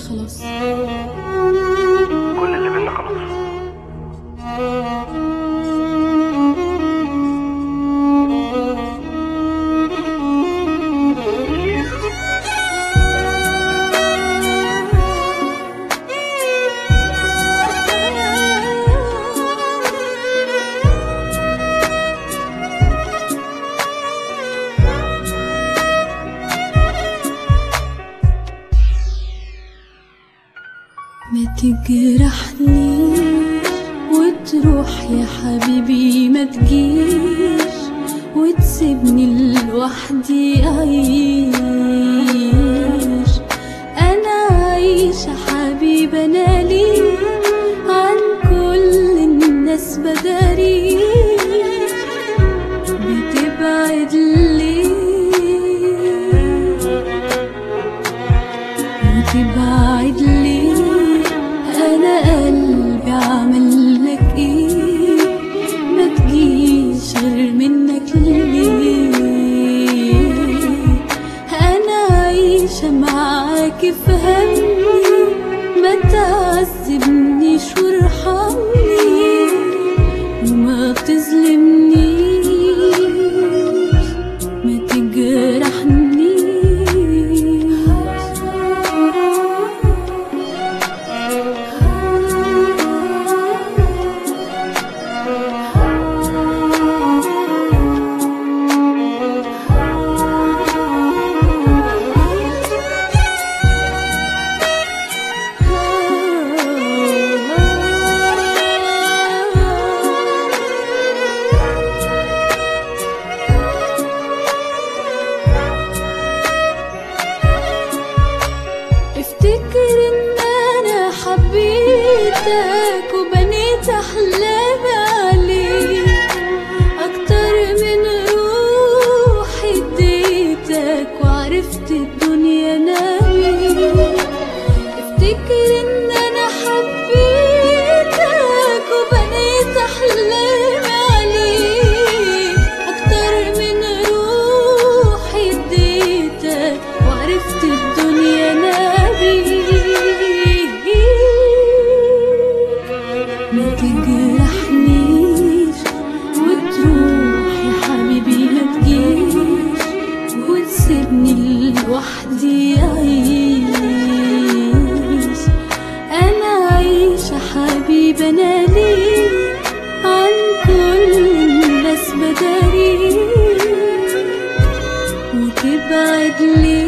خلاص كل اللي بينا خلاص ما تجرحني وتروح يا حبيبي ما تجيش وتسيبني لوحدي أعيش أنا عايشة حبيبة أنا ليه عن كل الناس بداري بتبعد ليه وتبعد ليه انا قلبي عمل لك ايه ما تجيش غير منك ليه انا عايشه معاك في همي ما تعذبنيش وارحمني وما تظلمنيش ما تجرحنيش افتكر ان انا حبيتك وبنيت احلامي عليك اكتر من روحي اديتك وعرفت الدنيا نامي افتكر ان انا حبيتك وبنيت احلامي عليك اكتر من روحي اديتك وعرفت الدنيا نبيك ما تجرحنيش وتروح يا حبيبي ما تجيش وتسيبني لوحدي أعيش أنا عايشة حبيبة أنا ليه عن كل الناس بداري وتبعد ليه